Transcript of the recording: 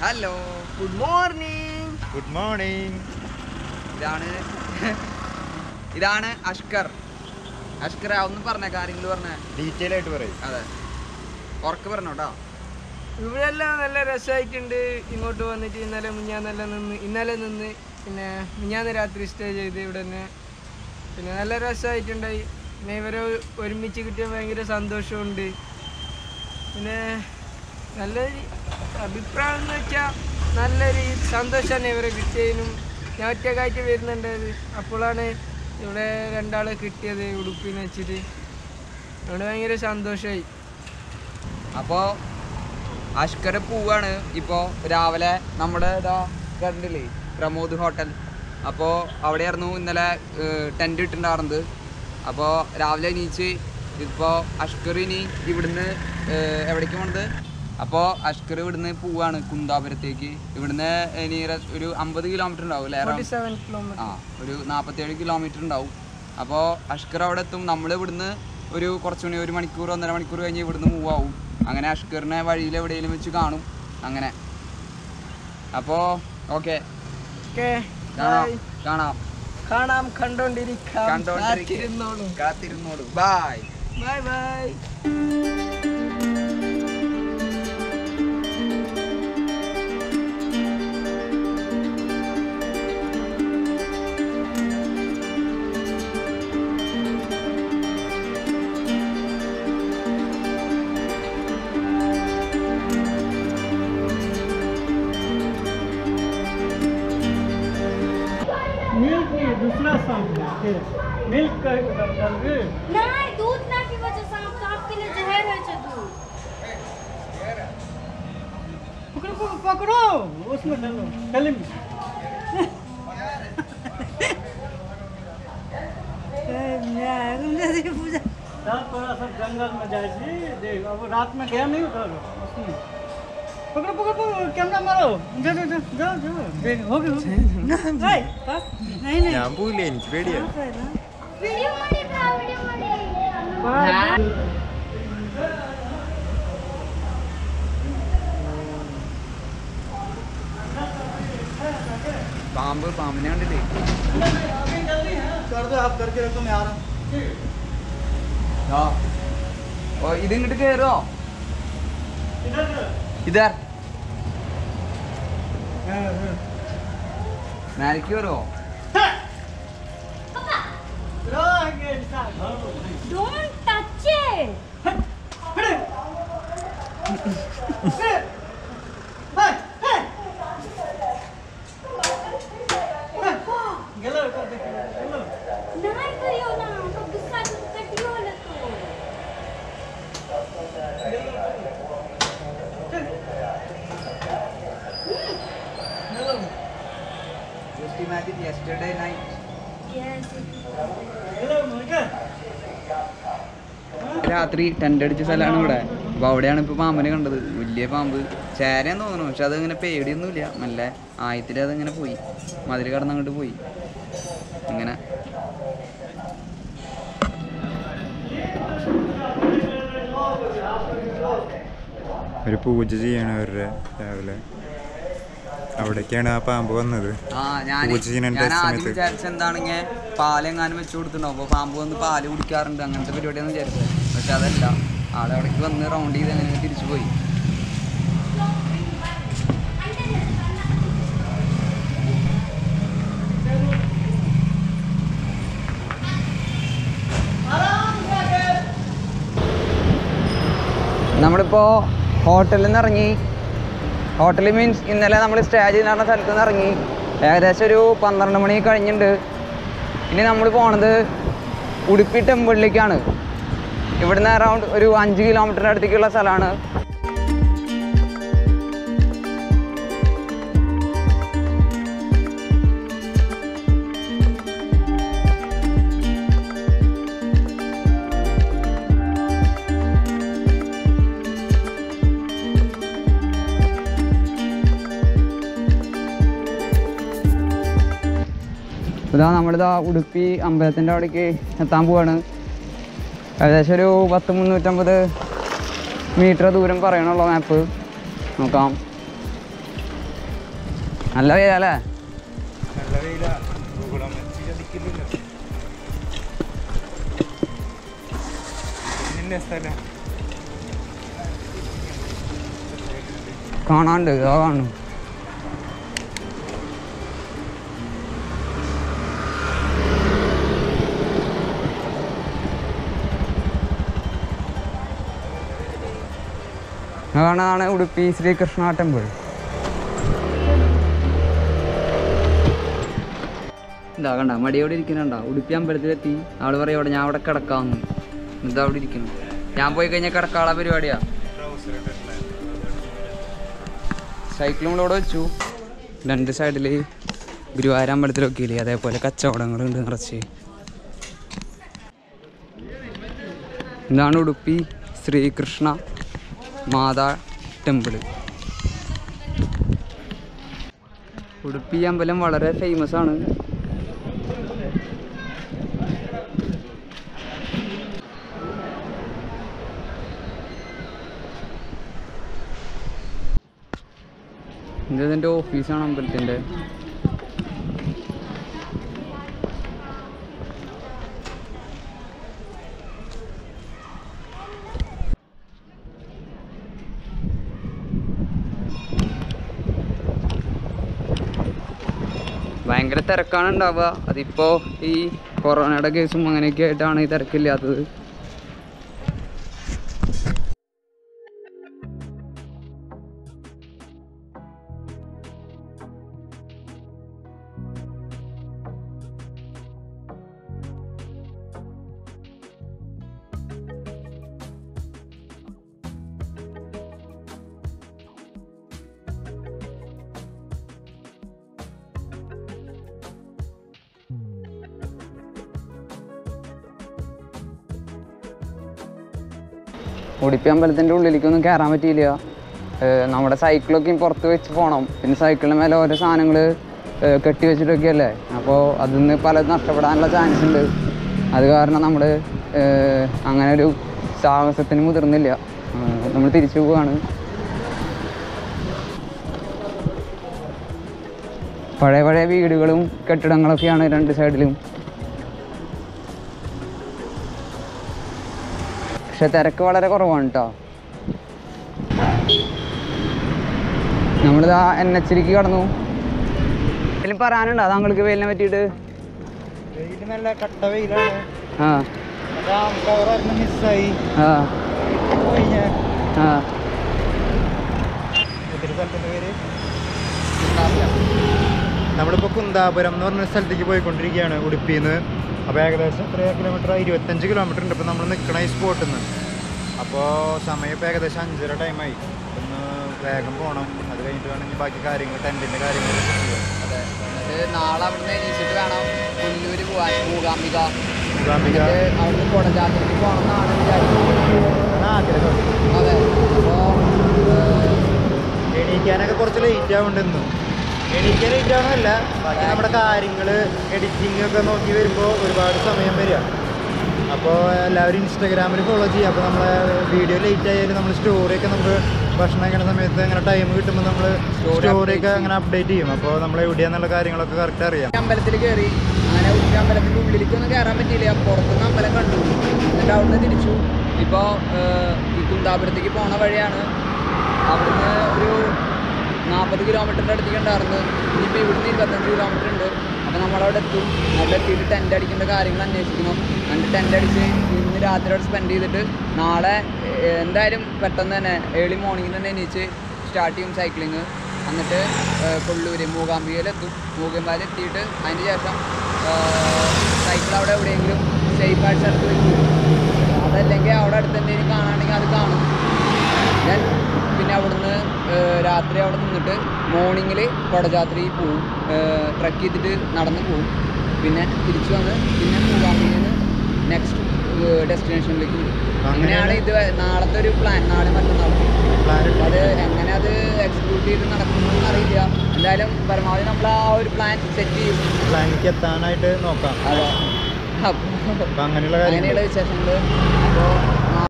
Hello good morning good morning ഇതാണ് ഇതാണ് അഷ്കർ അഷ്കർ ഒന്ന് പറഞ്ഞ കാര്യങ്ങൾ പറഞ്ഞ ഡീറ്റെയിൽ ആയിട്ട് പറയും അതെ ഉറക്കെ പറഞ്ഞു കേട്ടോ ഇവിടെ എല്ലാം നല്ല രസമായിട്ടുണ്ട് ഇങ്ങോട്ട് വന്നിട്ട് ഇന്നലെ മിഞ്ഞാന്നെല്ലാം നിന്ന് ഇന്നലെ നിന്ന് പിന്നെ മിഞ്ഞാന്ന് രാത്രി സ്റ്റേ ചെയ്ത് ഇവിടെ തന്നെ പിന്നെ നല്ല രസമായിട്ടുണ്ടായി പിന്നെ ഇവരെ ഒരുമിച്ച് കിട്ടിയ ഭയങ്കര സന്തോഷമുണ്ട് പിന്നെ നല്ലൊരു അഭിപ്രായം എന്ന് വെച്ചാൽ നല്ലൊരു സന്തോഷമാണ് ഇവരെ കിട്ടിയതിനും ഞാൻ ഒറ്റക്കായിട്ട് വരുന്നുണ്ടായത് അപ്പോഴാണ് ഇവിടെ രണ്ടാളെ കിട്ടിയത് ഉടുപ്പിന്ന് വെച്ചിട്ട് അതുകൊണ്ട് ഭയങ്കര സന്തോഷമായി അപ്പോൾ അഷ്കർ പോവാണ് ഇപ്പോൾ രാവിലെ നമ്മുടെ ഇതാ കണ്ടില്ലേ പ്രമോദ് ഹോട്ടൽ അപ്പോൾ അവിടെയായിരുന്നു ഇന്നലെ ടെൻറ്റ് ഇട്ടിട്ടുണ്ടായിരുന്നത് അപ്പോൾ രാവിലെ എണീച്ച് ഇപ്പോൾ അഷ്കർ ഇനി ഇവിടുന്ന് ഏഹ്, എവിടേക്ക് പോണത് അപ്പോൾ അഷ്കർ ഇവിടുന്ന് പോവാണ് കുന്താപുരത്തേക്ക് ഇവിടുന്ന് ഇനി ര- ഒരു അമ്പത് കിലോമീറ്റർ ഉണ്ടാവും അല്ലേ ഫോർട്ടി സെവൻ കിലോമീറ്റർ ആ ഒരു നാൽപ്പത്തേഴ് കിലോമീറ്റർ ഉണ്ടാവും അപ്പോൾ അഷ്കർ അവിടെ എത്തും നമ്മൾ ഇവിടുന്ന് ഒരു കുറച്ച് മണി ഒരു മണിക്കൂർ ഒന്നര മണിക്കൂർ കഴിഞ്ഞ് ഇവിടുന്ന് മൂവ് ആവും അങ്ങനെ അഷ്കറിനെ വഴിയിൽ എവിടെയെങ്കിലും വെച്ച് കാണും അങ്ങനെ അപ്പോൾ ഓക്കെ ഓക്കെ കാണാം കാണാം കാണാം കണ്ടോണ്ടിരിക്കാം കണ്ടോണ്ടിരിക്കാം. കാത്തിരുന്നോളൂ കാത്തിരുന്നോളൂ ബായ് ബൈ ബൈ मिल्क नहीं दूसरा सांप है मिल्क का डाल रहे नहीं दूध ना की वजह से आप आपके लिए जहर है छै दूध पकड़ो पकड़ो पकड़ो उसमें डालो गले में रात थोड़ा सा जंगल में जाए छी देख अब रात में गया नहीं उठा लो उसमें पकड़ो पकड़ो पकड़ो कैमरा मारो जाओ जाओ जाओ जाओ जाओ देख हो गया नहीं नहीं ഞാൻ പോയില്ല എനിക്ക് പേടിയാ वीडियो ಮಾಡಿ ಬ್ರಾ वीडियो ಮಾಡಿ പാമ്പ് പാമ്പിനെ കണ്ടില്ലേ कर दो आप करके रखो मैं आ रहा हूँ ആ ഓ ഇത് ഇങ്ങോട്ട് കയറോ ഇതാർ മേലേക്ക് കയറുമോ डोंट टच इट नहीं करियो ना तो गुस्सा कटियो ले तो just imagine yesterday night yes രാത്രി ടെൻ്റ് അടിച്ച സ്ഥലമാണ് ഇവിടെ അപ്പോൾ അവിടെയാണ് ഇപ്പോൾ പാമ്പിനെ കണ്ടത് വലിയ പാമ്പ് ചേരയെന്ന് തോന്നുന്നു പക്ഷെ അതിങ്ങനെ പേടിയൊന്നുമില്ല നല്ല ആയത്തിൽ അതിങ്ങനെ പോയി മതിൽ കടന്ന് അങ്ങോട്ട് പോയി അങ്ങനെ ഒരു പൂജ ചെയ്യണം അവരുടെ രാവിലെ അവിടേക്കാണ് ആ പാമ്പ് വന്നത് ആ ഞാൻ പൂജ ചെയ്യുന്നുണ്ട് ഞാൻ ആദ്യം സമയത്ത്. വിചാരിച്ച എന്താണെങ്കിൽ പാലെങ്ങാനും വെച്ച് കൊടുത്തിട്ടുണ്ടാവും അപ്പോൾ പാമ്പ് വന്ന് പാല് കുടിക്കാറുണ്ട് അങ്ങനത്തെ പരിപാടിയാണെന്ന് വിചാരിച്ചത് പക്ഷെ അതല്ല ആളവിടേക്ക് വന്ന് റൗണ്ട് ചെയ്ത് അങ്ങനെ തിരിച്ചു പോയി നമ്മളിപ്പോൾ ഹോട്ടലിൽ നിന്ന് ഇറങ്ങി ഹോട്ടൽ മീൻസ് ഇന്നലെ നമ്മൾ സ്റ്റേ ചെയ്തിരുന്ന സ്ഥലത്ത് നിന്ന് ഇറങ്ങി ഏകദേശം ഒരു പന്ത്രണ്ട് മണി കഴിഞ്ഞിട്ടുണ്ട് ഇനി നമ്മൾ പോണത് ഉടുപ്പി ടെമ്പിളിലേക്കാണ് ഇവിടുന്ന് അറൗണ്ട് ഒരു അഞ്ച് കിലോമീറ്ററിൻ്റെ അടുത്തേക്കുള്ള സ്ഥലമാണ് ഇതാ നമ്മളിതാ ഉടുപ്പി അമ്പലത്തിൻ്റെ അവിടേക്ക് എത്താൻ പോവാണ് ഏകദേശം ഒരു പത്ത് മുന്നൂറ്റമ്പത് മീറ്റർ ദൂരം പറയണുള്ളൂ മാപ്പ് നോക്കാം നല്ല വെയിലല്ലേ നല്ല വെയിലാ ഗൂഗിൾ ചതിക്കുന്നില്ല നിന്നെ സ്ഥലം കാണാണ്ട് ഇതാ കാണും കാണാതാണ് ഉടുപ്പി ശ്രീകൃഷ്ണ ടെമ്പിൾ ഇതാ കണ്ട മടിയോടെ ഇരിക്കുന്നുണ്ടാ ഉടുപ്പി അമ്പലത്തിലെത്തി ആള് പറയും അവിടെ ഞാൻ അവിടെ കിടക്കാന്ന് ഇതാ അവിടെ ഇരിക്കുന്നു ഞാൻ പോയി കഴിഞ്ഞാൽ കിടക്കാനുള്ള പരിപാടിയാ സൈക്കിളും കൂടെ ഇവിടെ വെച്ചു രണ്ട് സൈഡിൽ ഗുരുവായൂർ അമ്പലത്തിലൊക്കെ ഇല്ലേ അതേപോലെ കച്ചവടങ്ങളുണ്ട് നിറച്ച് ഇതാണ് ഉടുപ്പി ശ്രീകൃഷ്ണ മാതാ ടെമ്പിള് ഉടുപ്പി അമ്പലം വളരെ ഫേമസ് ആണ് ഇത് ഇതിൻ്റെ ഓഫീസാണ് അമ്പലത്തിൻ്റെ ഭയങ്കര തിരക്കാണ് ഉണ്ടാവുക അതിപ്പോ ഈ കൊറോണയുടെ കേസും അങ്ങനെയൊക്കെ ആയിട്ടാണ് ഈ തിരക്കില്ലാത്തത് ഉടുപ്പി അമ്പലത്തിൻ്റെ ഉള്ളിലേക്കൊന്നും കയറാൻ പറ്റിയില്ല ഏഹ് നമ്മുടെ സൈക്കിളൊക്കെ പുറത്ത് വെച്ച് പോകണം പിന്നെ സൈക്കിളിന് മേലെ ഓരോ സാധനങ്ങൾ കെട്ടി വെച്ചിട്ടൊക്കെ അല്ലേ അപ്പോൾ അതിൽ നിന്ന് പലതും നഷ്ടപ്പെടാനുള്ള ചാൻസ് ഉണ്ട് അത് കാരണം നമ്മൾ അങ്ങനെ ഒരു സാഹസത്തിന് മുതിർന്നില്ല നമ്മൾ തിരിച്ചു പോവാണ് പഴയ പഴയ വീടുകളും കെട്ടിടങ്ങളൊക്കെയാണ് രണ്ട് സൈഡിലും പക്ഷെ തിരക്ക് വളരെ കുറവാണ് കേട്ടോ നമ്മളിതാ എൻ എച്ചിലേക്ക് കടന്നു എന്തെങ്കിലും പറയാനുണ്ടോ താങ്കൾക്ക് വെയിലിനെ പറ്റിയിട്ട് വെയിൽ നല്ല കട്ട വെയിലാണ് ആ കവറായിരുന്നു മിസ്സായി ആ പോയി ഞാൻ ആ ഏതൊരു സ്ഥലത്തിൻ്റെ പേര് നമ്മളിപ്പോൾ കുന്താപുരം എന്ന് പറഞ്ഞ സ്ഥലത്തേക്ക് പോയിക്കൊണ്ടിരിക്കുകയാണ് ഉടുപ്പിയിൽ നിന്ന് അപ്പോൾ ഏകദേശം എത്ര കിലോമീറ്റർ ഇരുപത്തഞ്ച് കിലോമീറ്റർ ഉണ്ട് ഇപ്പോൾ നമ്മൾ നിൽക്കണ ഈ സ്പോട്ടിൽ നിന്ന് അപ്പോൾ സമയം ഇപ്പോൾ ഏകദേശം അഞ്ചര ടൈമായി ഒന്ന് വേഗം പോകണം അത് കഴിഞ്ഞിട്ട് വേണമെങ്കിൽ ബാക്കി കാര്യങ്ങൾ ടെൻറ്റിൻ്റെ കാര്യങ്ങളൊക്കെ ചെയ്യാം നാളെ അവിടുന്ന് എണീച്ചിട്ട് വേണം പുല്ലൂര് പോവാൻ മൂകാംബിക മൂകാംബിക അവിടുന്ന് കുടജാത്രയ്ക്ക് പോകണം എന്നാണ് വിചാരിക്കുന്നത് ആണ് ആഗ്രഹം അതെ അപ്പോൾ എണീക്കാനൊക്കെ കുറച്ച് ലേറ്റ് ആവുന്നുണ്ടെന്നും എണീക്കാൻ ലേറ്റ് ആവണമല്ല ബാക്കി നമ്മുടെ കാര്യങ്ങൾ എഡിറ്റിംഗ് ഒക്കെ നോക്കി വരുമ്പോൾ ഒരുപാട് സമയം വരിക അപ്പോൾ എല്ലാവരും ഇൻസ്റ്റാഗ്രാമിൽ ഫോളോ ചെയ്യുക അപ്പോൾ നമ്മളെ വീഡിയോ ലേറ്റ് ആയാലും നമ്മൾ സ്റ്റോറിയൊക്കെ നമുക്ക് ഭക്ഷണം കഴിക്കുന്ന സമയത്ത് അങ്ങനെ ടൈം കിട്ടുമ്പോൾ നമ്മൾ സ്റ്റോറിയൊക്കെ അങ്ങനെ അപ്ഡേറ്റ് ചെയ്യും അപ്പോൾ നമ്മൾ എവിടെയാന്നുള്ള കാര്യങ്ങളൊക്കെ കറക്റ്റ് അറിയാം അമ്പലത്തിൽ കയറി അങ്ങനെ ഉച്ച അമ്പലത്തിന്റെ ഉള്ളിലേക്ക് ഒന്നും കയറാൻ പറ്റിയില്ല പുറത്തുനിന്ന് അമ്പലം കണ്ടു എന്നിട്ട് അവിടുന്ന് തിരിച്ചു ഇപ്പോൾ ഈ കുന്താപുരത്തേക്ക് പോണ വഴിയാണ് അവിടുന്ന് ഒരു നാൽപ്പത് കിലോമീറ്ററിൻ്റെ അടുത്തേക്ക് ഉണ്ടായിരുന്നു ഇനിയിപ്പോൾ ഇവിടുന്ന് ഇരുപത്തഞ്ച് കിലോമീറ്റർ ഉണ്ട് അപ്പോൾ നമ്മളവിടെ എത്തും അവിടെ എത്തിയിട്ട് ടെൻ്റ് അടിക്കേണ്ട കാര്യങ്ങൾ അന്വേഷിക്കണം എന്നിട്ട് ടെൻ്റ് അടിച്ച് ഇന്ന് രാത്രി അവിടെ സ്പെൻഡ് ചെയ്തിട്ട് നാളെ ഏഹ്, എന്തായാലും പെട്ടെന്ന് തന്നെ ഏർലി മോർണിംഗിൽ തന്നെ എണീച്ച് സ്റ്റാർട്ട് ചെയ്യും സൈക്ലിങ് എന്നിട്ട് ഏഹ്, കൊള്ളൂര് മൂകാംബികയിലെത്തും മൂകാംബികയിൽ എത്തിയിട്ട് അതിന് ശേഷം സൈക്കിൾ അവിടെ എവിടെയെങ്കിലും സേഫ് ആയിട്ട് സ്ഥലത്ത് വെക്കും അതല്ലെങ്കിൽ അവിടെ അടുത്ത് എന്തെങ്കിലും കാണുകയാണെങ്കിൽ അത് കാണും ഞാൻ പിന്നെ അവിടുന്ന് ഏഹ്, രാത്രി അവിടെ നിന്നിട്ട് മോർണിംഗിൽ കുടജാത്രി പോവും ട്രക്ക് ചെയ്തിട്ട് നടന്ന് പോവും പിന്നെ തിരിച്ചു വന്ന് പിന്നെ മൂകാംബികയിൽ നിന്ന് നെക്സ്റ്റ് ഡെസ്റ്റിനേഷനിലേക്ക് വരും അങ്ങനെയാണ് ഇത് നാളത്തെ ഒരു പ്ലാൻ നാളെ മറ്റന്നാൾ അപ്പൊ അത് എങ്ങനെ അത് എക്സിക്യൂട്ട് ചെയ്ത് നടക്കുന്നതെന്ന് അറിയില്ല എന്തായാലും പരമാവധി നമ്മൾ ആ ഒരു പ്ലാൻ സെറ്റ് ചെയ്യും പ്ലാനിലേക്ക് എത്താനായിട്ട് നോക്കാം അതെ അപ്പോൾ അപ്പം അങ്ങനെയുള്ള കാര്യങ്ങൾ അങ്ങനെയുള്ള വിശേഷങ്ങൾ അപ്പോൾ